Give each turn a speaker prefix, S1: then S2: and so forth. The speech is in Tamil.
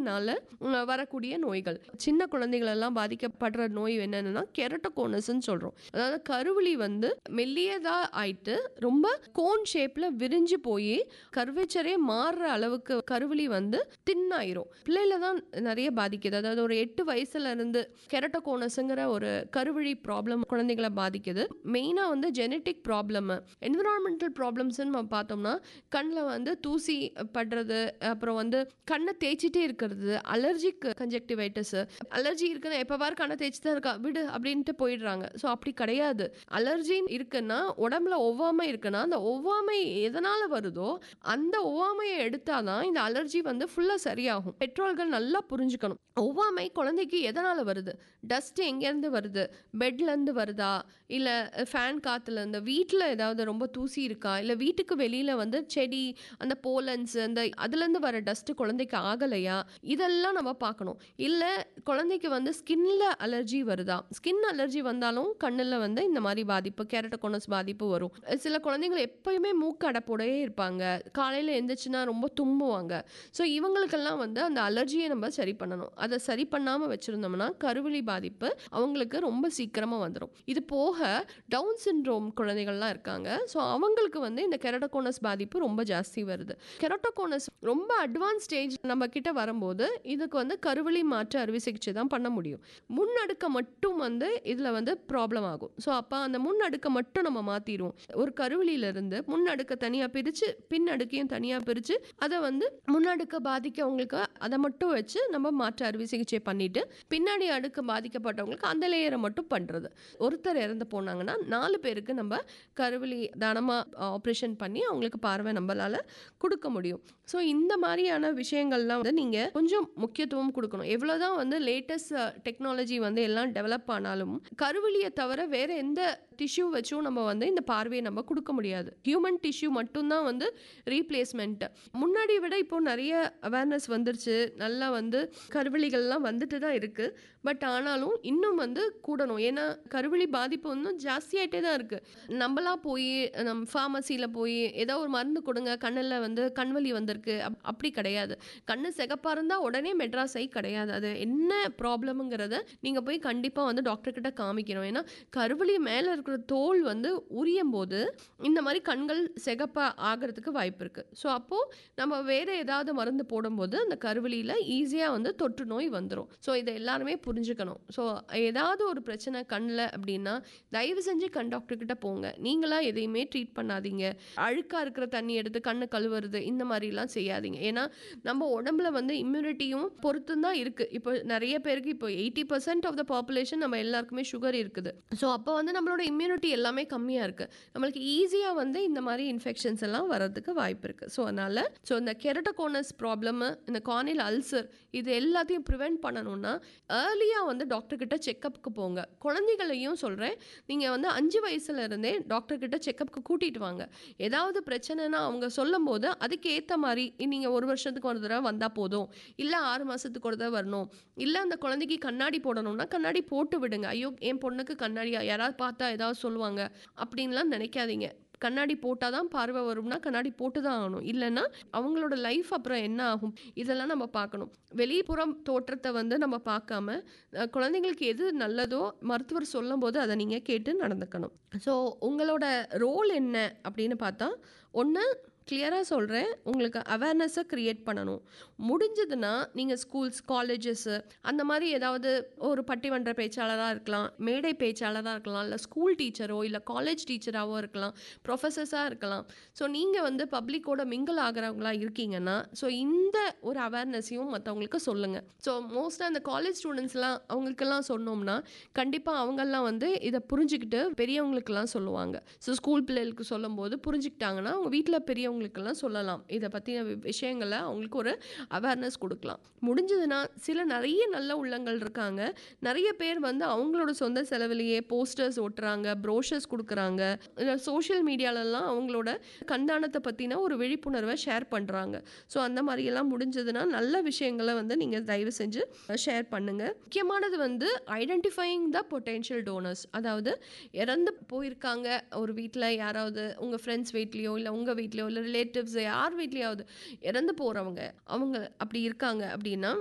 S1: ஸ்கின்னால வரக்கூடிய நோய்கள் சின்ன குழந்தைகள் எல்லாம் பாதிக்கப்படுற நோய் என்னன்னா கெரட்டோகோனஸ்ன்னு சொல்றோம் அதாவது கருவிழி வந்து மெல்லியதா ஆயிட்டு ரொம்ப கோன் ஷேப்ல விரிஞ்சு போய் கர்வேச்சரே மாறுற அளவுக்கு கருவிழி வந்து தின்னாயிரும் பிள்ளையில தான் நிறைய பாதிக்குது அதாவது ஒரு எட்டு வயசுல இருந்து கெரட்டோகோனஸ்ங்கிற ஒரு கருவிழி ப்ராப்ளம் குழந்தைகளை பாதிக்குது மெயினா வந்து ஜெனட்டிக் ப்ராப்ளம் என்விரான்மெண்டல் ப்ராப்ளம்ஸ்னு நம்ம பார்த்தோம்னா கண்ணில் வந்து தூசி படுறது அப்புறம் வந்து கண்ணை தேய்ச்சிட்டே இருக்கிறது அலர்ஜிக் கன்ஜெக்டிவைட்டிஸ் அலர்ஜி இருக்குன்னு எப்போ பாரு கண்ணை தேய்ச்சி தான் இருக்கா விடு அப்படின்ட்டு போயிடுறாங்க ஸோ அப்படி கிடையாது அலர்ஜி இருக்குன்னா உடம்புல ஒவ்வாமை இருக்குன்னா அந்த ஒவ்வாமை எதனால வருதோ அந்த ஒவ்வாமையை எடுத்தாதான் இந்த அலர்ஜி வந்து ஃபுல்லாக சரியாகும் பெற்றோர்கள் நல்லா புரிஞ்சுக்கணும் ஒவ்வாமை குழந்தைக்கு எதனால வருது டஸ்ட் எங்கேருந்து வருது பெட்லேருந்து வருதா இல்லை ஃபேன் காற்றுலேருந்து வீட்டில் ஏதாவது ரொம்ப தூசி இருக்கா இல்லை வீட்டுக்கு வெளியில் வந்து செடி அந்த போலன்ஸ் அந்த அதுலேருந்து வர டஸ்ட்டு குழந்தைக்கு ஆகலையா இதெல்லாம் நம்ம பார்க்கணும் இல்லை குழந்தைக்கு வந்து ஸ்கின்ல அலர்ஜி வருதா ஸ்கின் அலர்ஜி வந்தாலும் கண்ணில் வந்து இந்த மாதிரி பாதிப்பு கேரட்டோகோனஸ் பாதிப்பு வரும் சில குழந்தைகள் எப்பயுமே மூக்கு அடைப்போடவே இருப்பாங்க காலையில் எந்திரிச்சுன்னா ரொம்ப தும்புவாங்க ஸோ இவங்களுக்கெல்லாம் வந்து அந்த அலர்ஜியை நம்ம சரி பண்ணணும் அதை சரி பண்ணாமல் வச்சுருந்தோம்னா கருவிழி பாதிப்பு அவங்களுக்கு ரொம்ப சீக்கிரமாக வந்துடும் இது போக டவுன் சிண்ட்ரோம் குழந்தைகள்லாம் இருக்காங்க ஸோ அவங்களுக்கு வந்து இந்த கெரட்டோகோனஸ் பாதிப்பு ரொம்ப ஜாஸ்தி வருது கெரட்டோகோனஸ் ரொம்ப அட்வான்ஸ் ஸ்டேஜ் நம்ம கிட்ட வரும்போது இதுக்கு வந்து கருவிழி மாற்று அறுவை சிகிச்சை தான் பண்ண முடியும் முன்னடுக்க மட்டும் வந்து இதில் வந்து ப்ராப்ளம் ஆகும் ஸோ அப்போ அந்த முன்னடுக்க மட்டும் நம்ம மாற்றிடுவோம் ஒரு கருவிலிருந்து முன்னடுக்க தனியாக பிரித்து பின்னடுக்கையும் தனியாக பிரித்து அதை வந்து முன்னடுக்க பாதிக்கவங்களுக்கு அதை மட்டும் வச்சு நம்ம மாற்று அறுவை சிகிச்சை பண்ணிட்டு பின்னாடி அடுக்கு பாதிக்கப்பட்டவங்களுக்கு அந்த லேயரை மட்டும் பண்ணுறது ஒருத்தர் இறந்து போனாங்கன்னா நாலு பேருக்கு நம்ம கருவிலி தானமாக ஆப்ரேஷன் பண்ணி அவங்களுக்கு பார்வை நம்மளால கொடுக்க முடியும் ஸோ இந்த மாதிரியான விஷயங்கள்லாம் வந்து நீங்கள் கொஞ்சம் முக்கியத்துவம் கொடுக்கணும் எவ்வளோதான் வந்து லேட்டஸ்ட் டெக்னாலஜி வந்து எல்லாம் டெவலப் ஆனாலும் கருவிலியை தவிர வேற எந்த டிஷ்யூ வச்சும் நம்ம வந்து இந்த பார்வையை நம்ம கொடுக்க முடியாது ஹியூமன் டிஷ்யூ மட்டும்தான் வந்து ரீப்ளேஸ்மெண்ட் முன்னாடி விட இப்போ நிறைய அவேர்னஸ் வந்துருச்சு நல்லா வந்து கருவிலிகள்லாம் வந்துட்டு தான் இருக்கு பட் ஆனாலும் இன்னும் வந்து கூடணும் ஏன்னா கருவிழி பாதிப்பு இன்னும் ஜாஸ்தியாயிட்டே தான் இருக்கு நம்மளா போய் நம்ம ஃபார்மசியில் போய் ஏதோ ஒரு மருந்து கொடுங்க கண்ணில் வந்து கண்வலி வந்திருக்கு அப்- அப்படி கிடையாது கண்ணு சிகப்பாக இருந்தால் உடனே மெட்ராஸ் ஐ கிடையாது அது என்ன ப்ராப்ளம்ங்கிறத நீங்கள் போய் கண்டிப்பாக வந்து டாக்டர் கிட்ட காமிக்கணும் ஏன்னா கருவலி மேலே இருக்கிற தோல் வந்து உரியும் போது இந்த மாதிரி கண்கள் சிகப்பாக ஆகிறதுக்கு வாய்ப்பு இருக்குது ஸோ அப்போது நம்ம வேறு ஏதாவது மருந்து போடும்போது அந்த கருவலியில் ஈஸியாக வந்து தொற்று நோய் வந்துடும் ஸோ இதை எல்லாருமே புரிஞ்சுக்கணும் ஸோ ஏதாவது ஒரு பிரச்சனை கண்ணில் அப்படின்னா தயவு செஞ்சு கண் டாக்டர் கிட்ட போங்க நீங்களா எதையுமே ட்ரீட் பண்ணாதீங்க அழுக்காக இருக்கிற தண்ணி எடுத்து கண்ணு கழுவுறது இந்த மாதிரிலாம் செய்யாதீங்க ஏன்னா நம்ம உடம்புல வந்து இம்யூனிட்டியும் பொறுத்தும் தான் இருக்குது இப்போ நிறைய பேருக்கு இப்போ eighty percent of the population நம்ம எல்லாருக்குமே சுகர் இருக்குது ஸோ அப்போ வந்து நம்மளோட இம்யூனிட்டி எல்லாமே கம்மியாக இருக்குது நம்மளுக்கு ஈஸியாக வந்து இந்த மாதிரி இன்ஃபெக்ஷன்ஸ் எல்லாம் வர்றதுக்கு வாய்ப்பு இருக்குது ஸோ அதனால் ஸோ இந்த கெரட்டோகோனஸ் ப்ராப்ளமு இந்த கார்னில் அல்சர் இது எல்லாத்தையும் ப்ரிவெண்ட் பண்ணணும்னா ஏர்லியாக வந்து டாக்டர் கிட்ட செக்கப்புக்கு போங்க குழந்தைகளையும் சொல்கிறேன் நீங்கள் வந்து அஞ்சு வயசுல இருந்தே டாக்டர் கிட்ட செக்கப்புக்கு கூட்டிகிட்டு வாங்க ஏதாவது பிரச்சனைனா அவங்க சொல்லும்போது அதுக்கு ஏற்ற மாதிரி நீங்கள் ஒரு வருஷத்துக்கு ஒரு தடவை வந்தால் போதும் இல்லை ஆறு மாதத்துக்கு ஒரு தடவை வரணும் இல்லை அந்த குழந்தைக்கு கண்ணாடி போடணும்னா கண்ணாடி போட்டு விடுங்க ஐயோ என் பொண்ணுக்கு கண்ணாடியா யாராவது பார்த்தா ஏதாவது சொல்லுவாங்க அப்படின்லாம் நினைக்காதீங்க கண்ணாடி போட்டால் தான் பார்வை வரும்னா கண்ணாடி போட்டு தான் ஆகணும் இல்லைன்னா அவங்களோட லைஃப் அப்புறம் என்ன ஆகும் இதெல்லாம் நம்ம பார்க்கணும் வெளிப்புறம் தோற்றத்தை வந்து நம்ம பார்க்காம அஹ், குழந்தைங்களுக்கு எது நல்லதோ மருத்துவர் சொல்லும்போது அதை நீங்கள் கேட்டு நடந்துக்கணும் ஸோ உங்களோட ரோல் என்ன அப்படின்னு பார்த்தா ஒன்று கிளியராக சொல்கிறேன் உங்களுக்கு அவேர்னஸை க்ரியேட் பண்ணணும் முடிஞ்சதுன்னா நீங்கள் ஸ்கூல்ஸ் காலேஜஸ்ஸு அந்த மாதிரி ஏதாவது ஒரு பட்டிமன்ற பேச்சாளராக இருக்கலாம் மேடை பேச்சாளராக இருக்கலாம் இல்லை ஸ்கூல் டீச்சரோ இல்லை காலேஜ் டீச்சராகவோ இருக்கலாம் ப்ரொஃபஸர்ஸாக இருக்கலாம் ஸோ நீங்கள் வந்து பப்ளிக்கோட மிங்கிள் ஆகிறவங்களா இருக்கீங்கன்னா ஸோ இந்த ஒரு அவேர்னஸையும் மற்றவங்களுக்கு சொல்லுங்கள் ஸோ மோஸ்ட்டாக அந்த காலேஜ் ஸ்டூடெண்ட்ஸ்லாம் அவங்களுக்கெல்லாம் சொன்னோம்னா கண்டிப்பாக அவங்கெல்லாம் வந்து இதை புரிஞ்சுக்கிட்டு பெரியவங்களுக்கெல்லாம் சொல்லுவாங்க ஸோ ஸ்கூல் பிள்ளைகளுக்கு சொல்லும்போது புரிஞ்சுக்கிட்டாங்கன்னா அவங்க வீட்டில் பெரியவங்களுக்கெல்லாம் சொல்லலாம் இதை பற்றின விஷயங்களை அவங்களுக்கு ஒரு அவேர்னஸ் கொடுக்கலாம் முடிஞ்சதுன்னா சில நிறைய நல்ல உள்ளங்கள் இருக்காங்க நிறைய பேர் வந்து அவங்களோட சொந்த செலவிலேயே போஸ்டர்ஸ் ஒட்டுறாங்க ப்ரோஷர்ஸ் கொடுக்குறாங்க சோஷியல் மீடியாலலாம் அவங்களோட கண்தானத்தை பற்றின ஒரு விழிப்புணர்வை ஷேர் பண்ணுறாங்க ஸோ அந்த மாதிரியெல்லாம் முடிஞ்சதுன்னா நல்ல விஷயங்களை வந்து நீங்கள் தயவு செஞ்சு ஷேர் பண்ணுங்கள் முக்கியமானது வந்து ஐடென்டிஃபைங் த பொட்டென்ஷியல் டோனர்ஸ் அதாவது இறந்து போயிருக்காங்க ஒரு வீட்டில் யாராவது உங்கள் ஃப்ரெண்ட்ஸ் வீட்லேயோ இல்லை உங்கள் வீட்லேயோ இல்லை ரிலேட்டிவ்ஸ் யார் வீட்லேயாவது இறந்து போகிறவங்க அவங்க அப்படி இருக்காங்க அப்படின்னா